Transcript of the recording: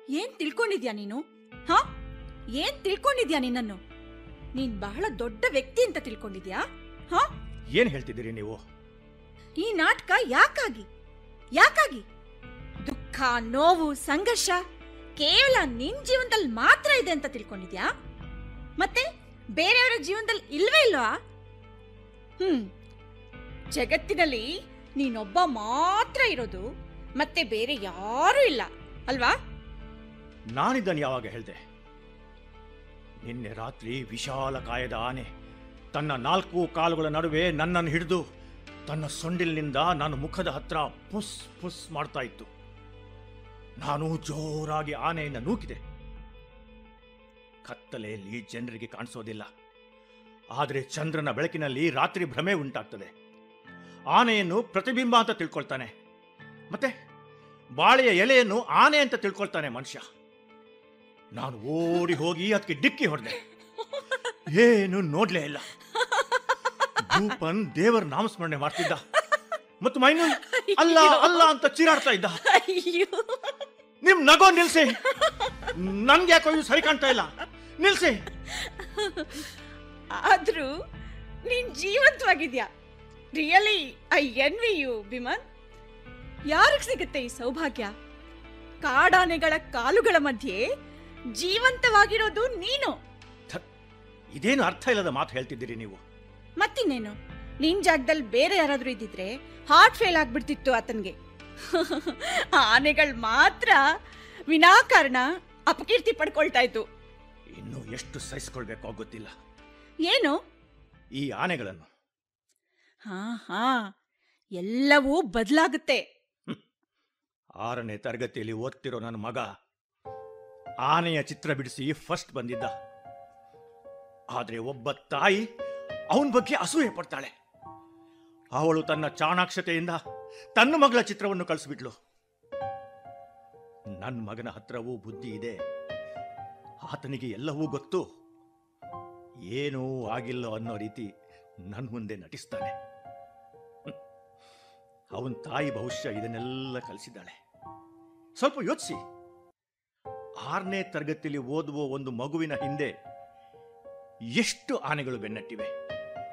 ಏನ್ ತಿಳ್ಕೊಂಡಿದ್ಯಾ ನೀನು ಹಾ ಏನ್ ತಿಳ್ಕೊಂಡಿದ್ಯಾ ನಿನ್ನನ್ನು ನೀನ್ ಬಹಳ ದೊಡ್ಡ ವ್ಯಕ್ತಿ ಅಂತ ತಿಳ್ಕೊಂಡಿದ್ಯಾ ಹಾ ಏನ್ ಹೇಳ್ತಿದ್ದೀರಿ ನೀವು ಈ ನಾಟಕ ಯಾಕಾಗಿ ಯಾಕಾಗಿ ದುಃಖ ನೋವು ಸಂಘರ್ಷ ಕೇವಲ ನಿನ್ ಜೀವನದಲ್ಲಿ ಮಾತ್ರ ಇದೆ ಅಂತ ತಿಳ್ಕೊಂಡಿದ್ಯಾ ಮತ್ತೆ ಬೇರೆಯವರ ಜೀವನದಲ್ಲಿ ಇಲ್ವೇ ಇಲ್ವಾ ಹ್ಮ್ ಜಗತ್ತಿನಲ್ಲಿ ನೀನೊಬ್ಬ ಮಾತ್ರ ಇರೋದು ಮತ್ತೆ ಬೇರೆ ಯಾರೂ ಇಲ್ಲ ಅಲ್ವಾ ನಾನಿದ್ದನ್ನು ಯಾವಾಗ ಹೇಳ್ದೆ ನಿನ್ನೆ ರಾತ್ರಿ ವಿಶಾಲ ಕಾಯದ ಆನೆ ತನ್ನ ನಾಲ್ಕು ಕಾಲುಗಳ ನಡುವೆ ನನ್ನನ್ನು ಹಿಡಿದು ತನ್ನ ಸೊಂಡಿಲಿನಿಂದ ನನ್ನ ಮುಖದ ಹತ್ರ ಪುಸ್ ಪುಸ್ ಮಾಡ್ತಾ ಇತ್ತು ನಾನು ಜೋರಾಗಿ ಆನೆಯನ್ನು ನೂಕಿದೆ ಕತ್ತಲೆಯಲ್ಲಿ ಜನರಿಗೆ ಕಾಣಿಸೋದಿಲ್ಲ ಆದರೆ ಚಂದ್ರನ ಬೆಳಕಿನಲ್ಲಿ ರಾತ್ರಿ ಭ್ರಮೆ ಉಂಟಾಗ್ತದೆ ಆನೆಯನ್ನು ಪ್ರತಿಬಿಂಬ ಅಂತ ತಿಳ್ಕೊಳ್ತಾನೆ ಮತ್ತೆ ಬಾಳೆಯ ಎಲೆಯನ್ನು ಆನೆ ಅಂತ ತಿಳ್ಕೊಳ್ತಾನೆ ಮನುಷ್ಯ ನಾನು ಓಡಿ ಹೋಗಿ ಅದಕ್ಕೆ ಡಿಕ್ಕಿ ಹೊಡೆದೆ ಏನು ನೋಡ್ಲೇ ಇಲ್ಲ ಭೂಪನ್ ದೇವರ ನಾಮಸ್ಮರಣೆ ಮಾಡ್ತಿದ್ದ ಮತ್ತು ಮೈನು ಅಲ್ಲ ಅಲ್ಲ ಅಂತ ಚೀರಾಡ್ತಾ ಇದ್ದ ಅಯ್ಯೋ ನಿಮ್ ನಗೋ ನಿಲ್ಸಿ ನನ್ಗೆ ಯಾಕೋ ಇದು ಸರಿ ಕಾಣ್ತಾ ಇಲ್ಲ ನಿಲ್ಸಿ ಆದ್ರೂ ನೀನ್ ಜೀವಂತವಾಗಿದ್ಯಾ ರಿಯಲಿ ಐ ಎನ್ವಿ ಯು ಬಿಮನ್ ಯಾರಿಗ್ ಸಿಗುತ್ತೆ ಈ ಸೌಭಾಗ್ಯ ಕಾಡಾನೆಗಳ ಕಾಲುಗಳ ಮಧ್ಯೆ ಜೀವಂತವಾಗಿರೋದು ನೀನು ಇದೇನು ಅರ್ಥ ಇಲ್ಲದ ಮಾತು ಹೇಳ್ತಿದ್ದೀರಿ ನೀವು ಮತ್ತಿನ್ನೇನು ನಿನ್ ಜಾಗದಲ್ಲಿ ಬೇರೆ ಯಾರಾದ್ರೂ ಇದ್ದಿದ್ರೆ ಹಾರ್ಟ್ ಫೇಲ್ ಆಗ್ಬಿಡ್ತಿತ್ತು ಆತನ್ಗೆ ಆನೆಗಳು ಮಾತ್ರ ವಿನಾಕಾರಣ ಅಪಕೀರ್ತಿ ಪಡ್ಕೊಳ್ತಾ ಇತ್ತು ಇನ್ನು ಎಷ್ಟು ಸಹಿಸ್ಕೊಳ್ಬೇಕೋ ಗೊತ್ತಿಲ್ಲ ಏನು ಈ ಆನೆಗಳನ್ನು ಹಾ ಹಾ ಎಲ್ಲವೂ ಬದಲಾಗುತ್ತೆ ಆರನೇ ತರಗತಿಯಲ್ಲಿ ಓದ್ತಿರೋ ನನ್ನ ಮಗ ಆನೆಯ ಚಿತ್ರ ಬಿಡಿಸಿ ಫಸ್ಟ್ ಬಂದಿದ್ದ ಆದ್ರೆ ಒಬ್ಬ ತಾಯಿ ಅವನ ಬಗ್ಗೆ ಅಸೂಯೆ ಪಡ್ತಾಳೆ ಅವಳು ತನ್ನ ಚಾಣಾಕ್ಷತೆಯಿಂದ ತನ್ನ ಮಗಳ ಚಿತ್ರವನ್ನು ಕಳಿಸ್ಬಿಟ್ಲು ನನ್ನ ಮಗನ ಹತ್ರವೂ ಬುದ್ಧಿ ಇದೆ ಆತನಿಗೆ ಎಲ್ಲವೂ ಗೊತ್ತು ಏನೂ ಆಗಿಲ್ಲೋ ಅನ್ನೋ ರೀತಿ ನನ್ನ ಮುಂದೆ ನಟಿಸ್ತಾನೆ ಅವನ ತಾಯಿ ಬಹುಶಃ ಇದನ್ನೆಲ್ಲ ಕಲಿಸಿದ್ದಾಳೆ ಸ್ವಲ್ಪ ಯೋಚಿಸಿ ಆರನೇ ತರಗತಿಯಲ್ಲಿ ಓದುವ ಒಂದು ಮಗುವಿನ ಹಿಂದೆ ಎಷ್ಟು ಆನೆಗಳು ಬೆನ್ನಟ್ಟಿವೆ